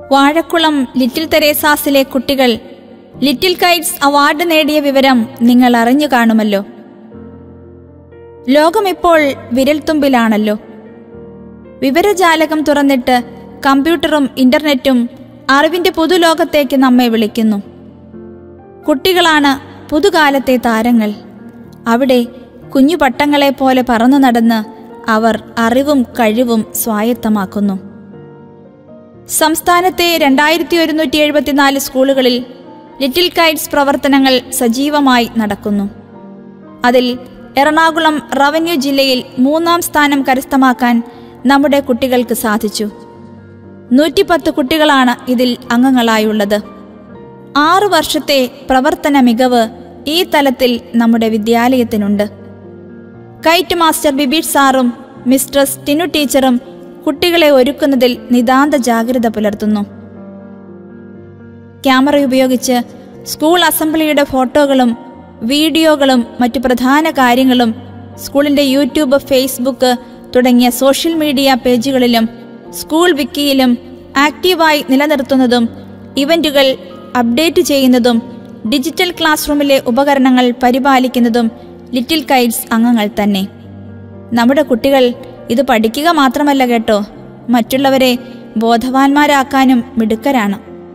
Vazhakulam little തെരേസാസിലെ കുട്ടികൾ little Kites award നേടിയ വിവരം നിങ്ങൾ അറിഞ്ഞു കാണുമല്ലോ ലോകമിപ്പോൾ വിരൽത്തുമ്പിലാണല്ലോ വിവരജാലകം തുറന്നിട്ട് കമ്പ്യൂട്ടറും ഇന്റർനെറ്റും അറിവിന്റെ പുതുലോകത്തേക്ക് നമ്മെ വിളിക്കുന്നു കുട്ടികളാണ് പുതുകാലത്തെ താരങ്ങൾ അവിടെ കുഞ്ഞു പട്ടങ്ങളെ പോലെ പറന്നു നടന്ന് അവർ അറിവും കഴിവും സ്വായത്തമാക്കുന്നു സംസ്ഥാനത്തെ രണ്ടായിരത്തി ഒരുന്നൂറ്റി എഴുപത്തിനാല് സ്കൂളുകളിൽ ലിറ്റിൽ കൈറ്റ്സ് പ്രവർത്തനങ്ങൾ സജീവമായി നടക്കുന്നു അതിൽ എറണാകുളം റവന്യൂ ജില്ലയിൽ മൂന്നാം സ്ഥാനം കരസ്ഥമാക്കാൻ നമ്മുടെ കുട്ടികൾക്ക് സാധിച്ചു നൂറ്റിപ്പത്ത് കുട്ടികളാണ് ഇതിൽ അംഗങ്ങളായുള്ളത് ആറു വർഷത്തെ പ്രവർത്തന മികവ് ഈ തലത്തിൽ നമ്മുടെ വിദ്യാലയത്തിനുണ്ട് കൈറ്റ് മാസ്റ്റർ ബിബീഷ് സാറും മിസ്ട്രസ് ടിനു ടീച്ചറും കുട്ടികളെ ഒരുക്കുന്നതിൽ നിതാന്ത ജാഗ്രത പുലർത്തുന്നു ക്യാമറ ഉപയോഗിച്ച് സ്കൂൾ അസംബ്ലിയുടെ ഫോട്ടോകളും വീഡിയോകളും മറ്റു പ്രധാന കാര്യങ്ങളും സ്കൂളിന്റെ യൂട്യൂബ് ഫേസ്ബുക്ക് തുടങ്ങിയ സോഷ്യൽ മീഡിയ പേജുകളിലും സ്കൂൾ വിക്കിയിലും ആക്റ്റീവായി നിലനിർത്തുന്നതും ഇവന്റുകൾ അപ്ഡേറ്റ് ചെയ്യുന്നതും ഡിജിറ്റൽ ക്ലാസ് റൂമിലെ ഉപകരണങ്ങൾ പരിപാലിക്കുന്നതും ലിറ്റിൽ കൈറ്റ്സ് അംഗങ്ങൾ തന്നെ നമ്മുടെ കുട്ടികൾ ഇത് പഠിക്കുക മാത്രമല്ല കേട്ടോ മറ്റുള്ളവരെ ബോധവാന്മാരാക്കാനും മിടുക്കരാണ്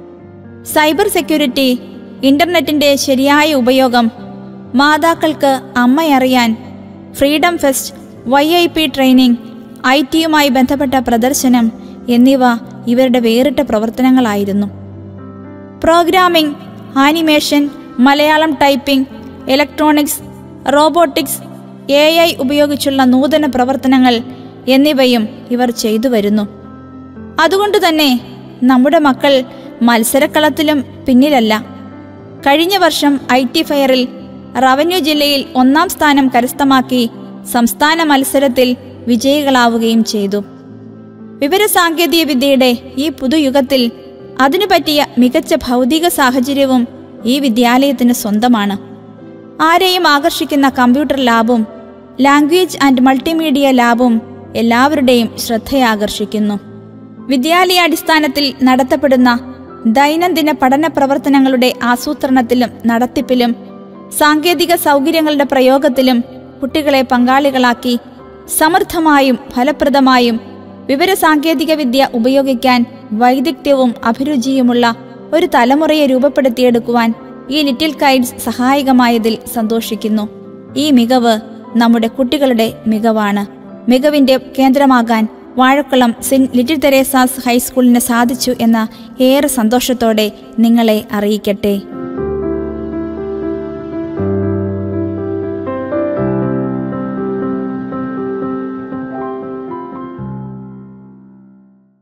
സൈബർ സെക്യൂരിറ്റി ഇന്റർനെറ്റിന്റെ ശരിയായ ഉപയോഗം മാതാക്കൾക്ക് അമ്മയറിയാൻ freedom fest Y I P training I ടിയുമായി ബന്ധപ്പെട്ട പ്രദർശനം എന്നിവ ഇവരുടെ വേറിട്ട പ്രവർത്തനങ്ങളായിരുന്നു programming animation Malayalam typing electronics robotics A I ഉപയോഗിച്ചുള്ള നൂതന പ്രവർത്തനങ്ങൾ എന്നിവയും ഇവർ ചെയ്തു വരുന്നു അതുകൊണ്ട് തന്നെ നമ്മുടെ മക്കൾ മത്സരക്കളത്തിലും പിന്നിലല്ല കഴിഞ്ഞ വർഷം ഐ ടി ഫെയറിൽ റവന്യൂ ജില്ലയിൽ ഒന്നാം സ്ഥാനം കരസ്ഥമാക്കി സംസ്ഥാന മത്സരത്തിൽ വിജയികളാവുകയും ചെയ്തു വിവരസാങ്കേതിക വിദ്യയുടെ ഈ പുതുയുഗത്തിൽ അതിനു പറ്റിയ മികച്ച ഭൗതിക സാഹചര്യവും ഈ വിദ്യാലയത്തിന് സ്വന്തമാണ് ആരെയും ആകർഷിക്കുന്ന കമ്പ്യൂട്ടർ ലാബും ലാംഗ്വേജ് ആൻഡ് മൾട്ടിമീഡിയ ലാബും എല്ലാവരുടെയും ശ്രദ്ധയാകർഷിക്കുന്നു വിദ്യാലയാടിസ്ഥാനത്തിൽ നടത്തപ്പെടുന്ന ദൈനംദിന പഠന പ്രവർത്തനങ്ങളുടെ ആസൂത്രണത്തിലും നടത്തിപ്പിലും സാങ്കേതിക സൗകര്യങ്ങളുടെ പ്രയോഗത്തിലും കുട്ടികളെ പങ്കാളികളാക്കി സമൃദ്ധമായും ഫലപ്രദമായും വിവരസാങ്കേതിക വിദ്യ ഉപയോഗിക്കാൻ വൈദഗ്ധ്യവും അഭിരുചിയുമുള്ള ഒരു തലമുറയെ രൂപപ്പെടുത്തിയെടുക്കുവാൻ ഈ ലിറ്റിൽ കൈറ്റ്സ് സഹായകമായതിൽ സന്തോഷിക്കുന്നു ഈ മികവ് നമ്മുടെ കുട്ടികളുടെ മികവാണ് മികവിന്റെ കേന്ദ്രമാകാൻ വാഴക്കുളം സെന്റ് ലിറ്റിൽ തെരേസാസ് ഹൈസ്കൂളിന് സാധിച്ചു എന്ന ഏറെ സന്തോഷത്തോടെ നിങ്ങളെ അറിയിക്കട്ടെ